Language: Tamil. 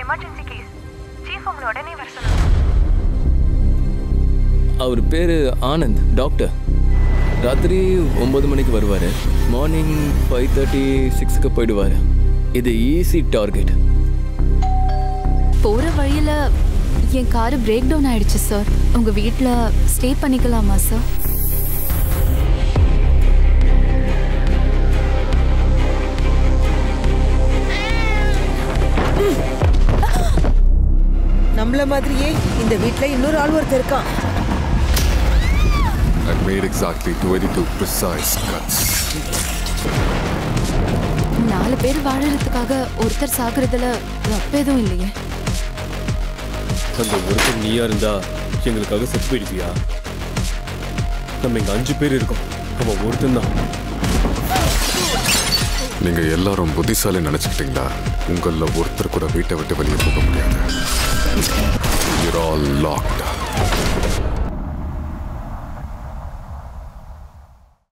எமர்ஜென்சி கேஸ் சீஃப் உங்களை உடனே வர சொன்னாங்க அவர் பேர் ஆனந்த் டாக்டர் ராத்திரி ஒம்பது மணிக்கு வருவார் மார்னிங் ஃபைவ் தேர்ட்டி சிக்ஸுக்கு போயிடுவார் இது ஈஸி டார்கெட் போற வழியில என் காரு பிரேக் டவுன் ஆயிடுச்சு சார் உங்க வீட்ல ஸ்டே பண்ணிக்கலாமா சார் நம்மள மாதிரியே இந்த வீட்ல இன்னொரு ஆள் ஒருத்தர் இருக்கான் I made exactly 22 precise cuts. நாலு பேர் வாழறதுக்காக ஒருத்தர் சாகுறதுல தப்பு எதுவும் இல்லையே அந்த ஒருத்தர் நீயா இருந்தா எங்களுக்காக செத்து போயிடுவியா நம்ம இங்க அஞ்சு பேர் இருக்கோம் அவன் ஒருத்தன் தான் நீங்க எல்லாரும் புத்திசாலி நினைச்சுக்கிட்டீங்களா உங்கள ஒருத்தர் கூட வீட்டை விட்டு வெளியே போக முடியாது You're all locked.